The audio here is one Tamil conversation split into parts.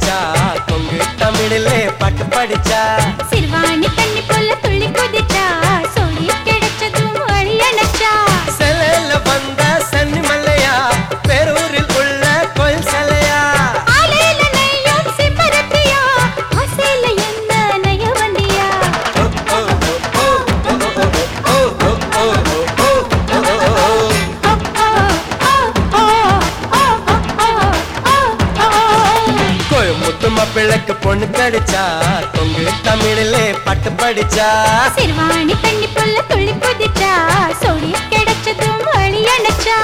கிடைச்சா கொங்கு தமிழிலே பாட்டு படிச்சா சிறுவாணி தண்ணி போல துள்ளி குதிச்சா சோடி கிடைச்சதும் வழி அணைச்சா செலையில வந்த சன்னி மல்லையா பேரூரில் உள்ள கோயில் சிலையா ஆலையில நெய்யும் சிம்பரத்தியா ஆசையில என்ன நெய்ய வண்டியா ஓ, ஓ, ஓ, ஓ, ஓ, ஓ, ஓ, ஓ, ஓ. கோயமுத்து மாப்பிள்ளைக்கு பொண்ணு கிடைச்சா கொங்கு தமிழிலே பாட்டு படிச்சா சிறுவாணி தண்ணி போல துள்ளி குதிச்சா சோடி கிடைச்சதும் வழி அணைச்சா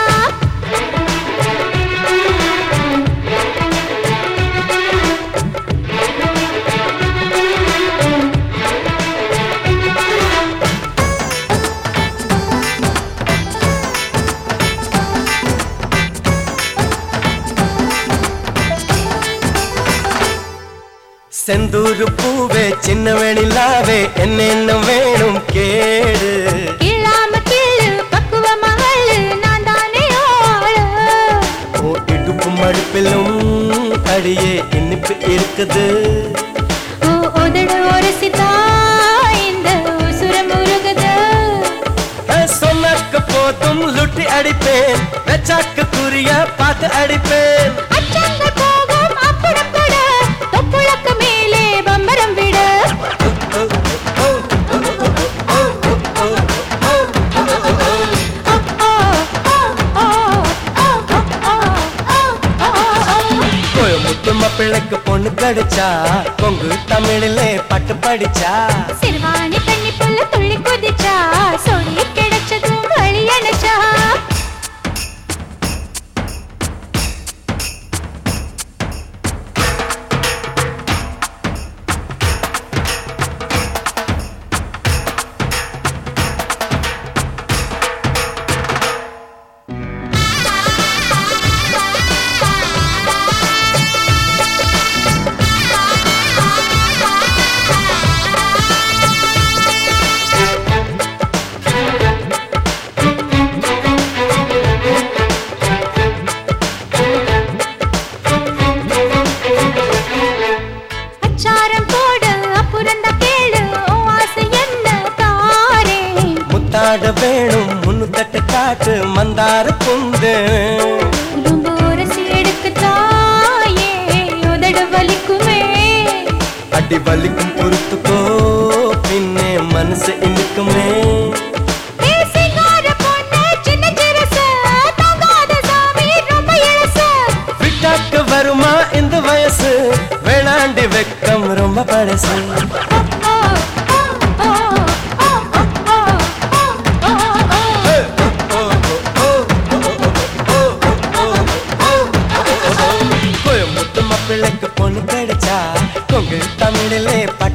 செந்தூரு பூவே சின்ன வெணிலாவே என்னென்ன வேணும் கேடு இல்லாம கீழு பக்குவ மகளு நான் தானே ஆளு ஓ இடுப்பு மடுப்பிலும் அடியே இனிப்பு இருக்குது ஓ உதடு உரசிதா இந்த உசுர முருகுது அஹ், சொன்னாக்க போதும் லுட்டி அடிப்பேன் வெச்சாக்க குறிய பார்த்து அடிப்பேன் அச்சங்கள் போகும் அப்புறப்பட தொப்புளக்கு மேலே பம்பரம் விட ஓ, ஓ, ஓ, ஓ, ஓ, ஓ, ஓ, ஓ, ஓ. கோயமுத்து மாப்பிள்ளைக்கு பொண்ணு கிடைச்சா கொங்கு தமிழிலே பாட்டு படிச்சா சிறுவாணி தண்ணி போல துள்ளி குதிச்சா சொடி கிடைச்சதும் வழி அணைச்சா அச்சாரம் போடு அப்புறம் தான் கேளு உன் ஆசை என்ன தாரே முத்தாட வேணும் முன்னு தட்டு காட்டு மந்தார புந்து ரொம்ப உரசி எடுக்கு தாயே உதடு வலிக்குமே அடி வலிக்கும் பொறுத்துக்கோ பின்னே மனசு இனிக்குமே ஏ சிங்கார பொண்ணு சின்ன சிறுசு தங்காத சாமி ரொம்ப இளசு விட்டாக்கு வருமா இந்த வயசு வேணாண்டி வெக்கம் ரொம்ப பழசு ஓ, ஓ, ஓ, ஓ, ஓ, ஓ, ஓ, ஓ, ஓ. கோயமுத்து மாப்பிள்ளைக்கு பொண்ணு கிடைச்சா கொங்கு தமிழிலே பாட்டு